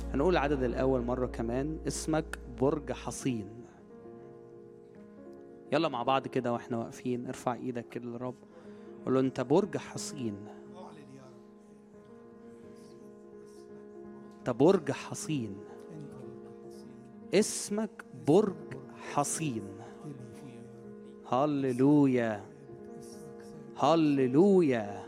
هنقول العدد الأول مرة كمان اسمك برج حصين يلا مع بعض كده واحنا واقفين ارفع ايدك كده للرب قول له انت برج حصين انت برج حصين اسمك برج حصين هللويا هللويا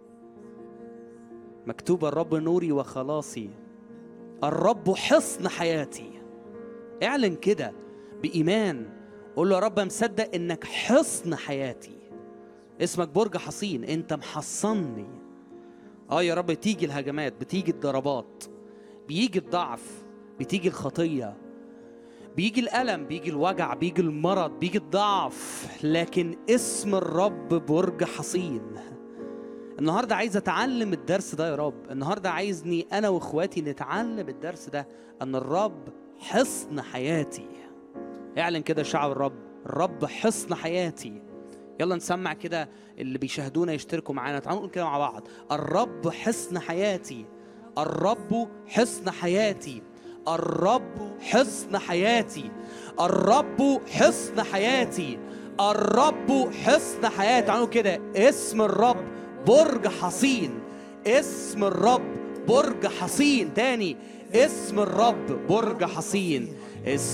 مكتوب الرب نوري وخلاصي الرب حصن حياتي اعلن كده بإيمان قول له يا رب مصدق انك حصن حياتي اسمك برج حصين انت محصني اه يا رب تيجي الهجمات بتيجي الضربات بيجي الضعف بتيجي الخطيه بيجي الألم بيجي الوجع بيجي المرض بيجي الضعف لكن اسم الرب برج حصين النهاردة عايز أتعلم الدرس ده يا رب النهاردة عايزني أنا وإخواتي نتعلم الدرس ده أن الرب حصن حياتي اعلن كده شعب الرب الرب حصن حياتي يلا نسمع كده اللي بيشاهدونا يشتركوا معانا تعالوا نقول كده مع بعض الرب حصن حياتي الرب حصن حياتي الرب حصن حياتي الرب حصن حياتي الرب حصن حياتي تعالوا كده اسم الرب برج حصين اسم الرب برج حصين تاني اسم الرب برج حصين اسم